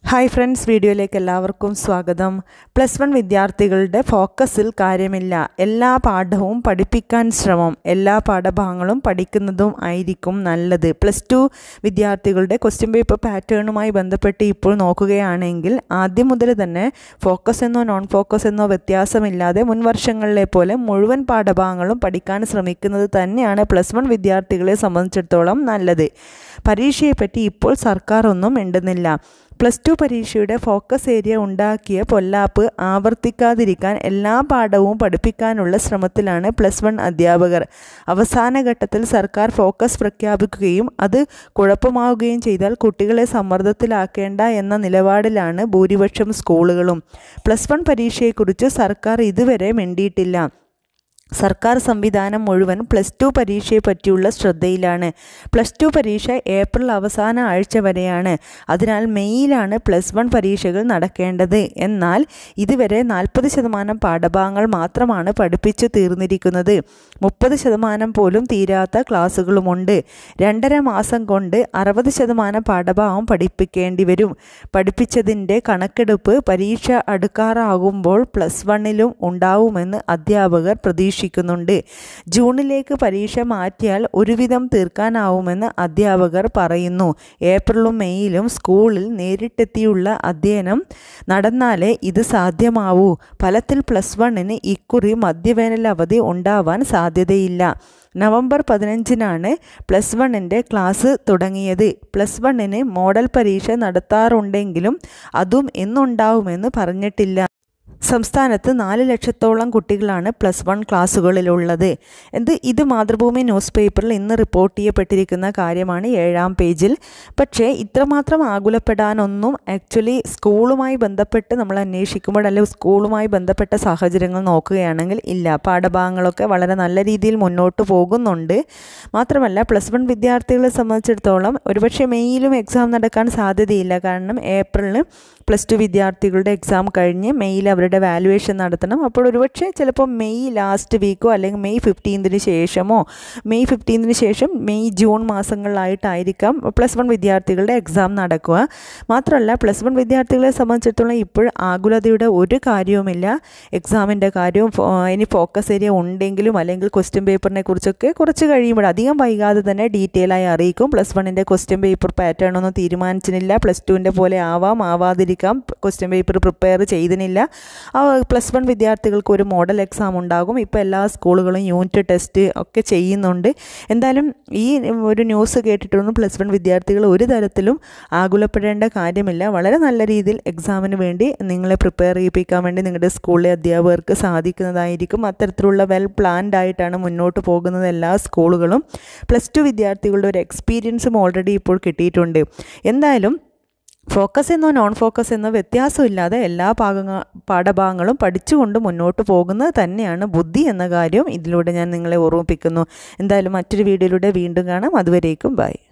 hi friends വീഡിയോയിലേക്ക് എല്ലാവർക്കും സ്വാഗതം പ്ലസ് വൺ വിദ്യാർത്ഥികളുടെ ഫോക്കസിൽ കാര്യമില്ല എല്ലാ പാഠവും പഠിപ്പിക്കാൻ ശ്രമം എല്ലാ പാഠഭാഗങ്ങളും പഠിക്കുന്നതും ആയിരിക്കും നല്ലത് പ്ലസ് ടു വിദ്യാർത്ഥികളുടെ ക്വസ്റ്റ്യൻ പേപ്പർ പാറ്റേണുമായി ബന്ധപ്പെട്ട് ഇപ്പോൾ നോക്കുകയാണെങ്കിൽ ആദ്യം മുതൽ തന്നെ ഫോക്കസ് എന്നോ നോൺ ഫോക്കസ് എന്നോ വ്യത്യാസമില്ലാതെ മുൻ വർഷങ്ങളിലെ പോലെ മുഴുവൻ പാഠഭാഗങ്ങളും പഠിക്കാൻ ശ്രമിക്കുന്നത് തന്നെയാണ് പ്ലസ് വൺ വിദ്യാർത്ഥികളെ സംബന്ധിച്ചിടത്തോളം നല്ലത് പരീക്ഷയെപ്പറ്റി ഇപ്പോൾ സർക്കാർ ഒന്നും മിണ്ടുന്നില്ല പ്ലസ് ടു പരീക്ഷയുടെ ഫോക്കസ് ഏരിയ ഉണ്ടാക്കിയ പൊല്ലാപ്പ് ആവർത്തിക്കാതിരിക്കാൻ എല്ലാ പാഠവും പഠിപ്പിക്കാനുള്ള ശ്രമത്തിലാണ് പ്ലസ് വൺ അധ്യാപകർ അവസാന ഘട്ടത്തിൽ സർക്കാർ ഫോക്കസ് പ്രഖ്യാപിക്കുകയും അത് കുഴപ്പമാവുകയും ചെയ്താൽ കുട്ടികളെ സമ്മർദ്ദത്തിലാക്കേണ്ട എന്ന നിലപാടിലാണ് ഭൂരിപക്ഷം സ്കൂളുകളും പ്ലസ് വൺ പരീക്ഷയെക്കുറിച്ച് സർക്കാർ ഇതുവരെ മിണ്ടിയിട്ടില്ല സർക്കാർ സംവിധാനം മുഴുവൻ പ്ലസ് ടു പരീക്ഷയെ പറ്റിയുള്ള ശ്രദ്ധയിലാണ് പ്ലസ് ടു പരീക്ഷ ഏപ്രിൽ അവസാന ആഴ്ച വരെയാണ് അതിനാൽ മെയ്യിലാണ് പ്ലസ് വൺ പരീക്ഷകൾ നടക്കേണ്ടത് എന്നാൽ ഇതുവരെ നാൽപ്പത് ശതമാനം പാഠഭാഗങ്ങൾ മാത്രമാണ് പഠിപ്പിച്ചു തീർന്നിരിക്കുന്നത് മുപ്പത് ശതമാനം പോലും തീരാത്ത ക്ലാസ്സുകളുമുണ്ട് രണ്ടര മാസം കൊണ്ട് അറുപത് ശതമാനം പാഠഭാഗം പഠിപ്പിക്കേണ്ടി വരും പഠിപ്പിച്ചതിൻ്റെ കണക്കെടുപ്പ് പരീക്ഷ അടുക്കാറാകുമ്പോൾ പ്ലസ് വണ്ണിലും ഉണ്ടാവുമെന്ന് അധ്യാപകർ പ്രതീക്ഷിച്ചു പ്രതീക്ഷിക്കുന്നുണ്ട് ജൂണിലേക്ക് പരീക്ഷ മാറ്റിയാൽ ഒരുവിധം തീർക്കാനാവുമെന്ന് അധ്യാപകർ പറയുന്നു ഏപ്രിലും മെയ്യിലും സ്കൂളിൽ നേരിട്ടെത്തിയുള്ള അധ്യയനം നടന്നാലേ ഇത് സാധ്യമാവൂ ഫലത്തിൽ പ്ലസ് വണ്ണിന് ഇക്കുറി മധ്യവേനൽ അവധി ഉണ്ടാവാൻ സാധ്യതയില്ല നവംബർ പതിനഞ്ചിനാണ് പ്ലസ് വണ്ണിൻ്റെ ക്ലാസ് തുടങ്ങിയത് പ്ലസ് വണ്ണിന് മോഡൽ പരീക്ഷ നടത്താറുണ്ടെങ്കിലും അതും എന്നുണ്ടാവുമെന്ന് പറഞ്ഞിട്ടില്ല സംസ്ഥാനത്ത് നാല് ലക്ഷത്തോളം കുട്ടികളാണ് പ്ലസ് വൺ ക്ലാസ്സുകളിലുള്ളത് എന്ത് ഇത് മാതൃഭൂമി ന്യൂസ് പേപ്പറിൽ ഇന്ന് റിപ്പോർട്ട് ചെയ്യപ്പെട്ടിരിക്കുന്ന കാര്യമാണ് ഏഴാം പേജിൽ പക്ഷേ ഇത്രമാത്രം ആകുലപ്പെടാനൊന്നും ആക്ച്വലി സ്കൂളുമായി ബന്ധപ്പെട്ട് നമ്മൾ അന്വേഷിക്കുമ്പോൾ അല്ലെങ്കിൽ സ്കൂളുമായി ബന്ധപ്പെട്ട സാഹചര്യങ്ങൾ നോക്കുകയാണെങ്കിൽ ഇല്ല പാഠഭാഗങ്ങളൊക്കെ വളരെ നല്ല രീതിയിൽ മുന്നോട്ട് പോകുന്നുണ്ട് മാത്രമല്ല പ്ലസ് വൺ വിദ്യാർത്ഥികളെ സംബന്ധിച്ചിടത്തോളം ഒരുപക്ഷെ മെയ്യിലും എക്സാം നടക്കാൻ സാധ്യതയില്ല കാരണം ഏപ്രിലിൽ പ്ലസ് ടു വിദ്യാർത്ഥികളുടെ എക്സാം കഴിഞ്ഞ് മെയ്യിൽ അവരുടെ വാലുവേഷൻ നടത്തണം അപ്പോൾ ഒരുപക്ഷെ ചിലപ്പോൾ മെയ് ലാസ്റ്റ് വീക്കോ അല്ലെങ്കിൽ മെയ് ഫിഫ്റ്റീൻതിന് ശേഷമോ മെയ് ഫിഫ്റ്റീൻതിന് ശേഷം മെയ് ജൂൺ മാസങ്ങളിലായിട്ടായിരിക്കാം പ്ലസ് വൺ വിദ്യാർത്ഥികളുടെ എക്സാം നടക്കുക മാത്രമല്ല പ്ലസ് വൺ വിദ്യാർത്ഥികളെ സംബന്ധിച്ചിടത്തോളം ഇപ്പോൾ ആകുലതയുടെ ഒരു കാര്യവുമില്ല എക്സാമിൻ്റെ കാര്യവും ഇനി ഫോക്കസ് ഏരിയ ഉണ്ടെങ്കിലും അല്ലെങ്കിൽ ക്വസ്റ്റ്യൻ പേപ്പറിനെ കുറിച്ചൊക്കെ കുറച്ച് കഴിയുമ്പോൾ അധികം വൈകാതെ തന്നെ ഡീറ്റെയിൽ ആയി അറിയിക്കും പ്ലസ് വണ്ണിൻ്റെ ക്വസ്റ്റ്യൻ പേപ്പർ പാറ്റേൺ ഒന്നും തീരുമാനിച്ചിട്ടില്ല പ്ലസ് ടുവിൻ്റെ പോലെ ആവാം ആവാതിരിക്കാം ക്വസ്റ്റ്യൻ പേപ്പർ പ്രിപ്പയർ ചെയ്തിനില്ല പ്ലസ് വൺ വിദ്യാർത്ഥികൾക്ക് ഒരു മോഡൽ എക്സാം ഉണ്ടാകും ഇപ്പോൾ എല്ലാ സ്കൂളുകളും യൂണിറ്റ് ടെസ്റ്റ് ഒക്കെ ചെയ്യുന്നുണ്ട് എന്തായാലും ഈ ഒരു ന്യൂസ് കേട്ടിട്ടൊന്നും പ്ലസ് വൺ വിദ്യാർത്ഥികൾ ഒരു തരത്തിലും ആകുലപ്പെടേണ്ട കാര്യമില്ല വളരെ നല്ല രീതിയിൽ എക്സാമിന് വേണ്ടി നിങ്ങളെ പ്രിപ്പയർ ചെയ്യിപ്പിക്കാൻ വേണ്ടി നിങ്ങളുടെ സ്കൂളിലെ അധ്യാപകർക്ക് സാധിക്കുന്നതായിരിക്കും അത്തരത്തിലുള്ള വെൽ പ്ലാൻഡ് ആയിട്ടാണ് മുന്നോട്ട് പോകുന്നത് എല്ലാ സ്കൂളുകളും പ്ലസ് ടു വിദ്യാർത്ഥികളുടെ ഒരു എക്സ്പീരിയൻസും ഓൾറെഡി ഇപ്പോൾ കിട്ടിയിട്ടുണ്ട് എന്തായാലും ഫോക്കസ് എന്നോ നോൺ ഫോക്കസ് എന്നോ വ്യത്യാസമില്ലാതെ എല്ലാ ഭാഗങ്ങ പാഠഭാഗങ്ങളും പഠിച്ചുകൊണ്ട് മുന്നോട്ട് പോകുന്നത് തന്നെയാണ് ബുദ്ധി എന്ന കാര്യം ഇതിലൂടെ ഞാൻ നിങ്ങളെ ഓർമ്മിപ്പിക്കുന്നു എന്തായാലും മറ്റൊരു വീഡിയോയിലൂടെ വീണ്ടും കാണാം അതുവരേക്കും ബൈ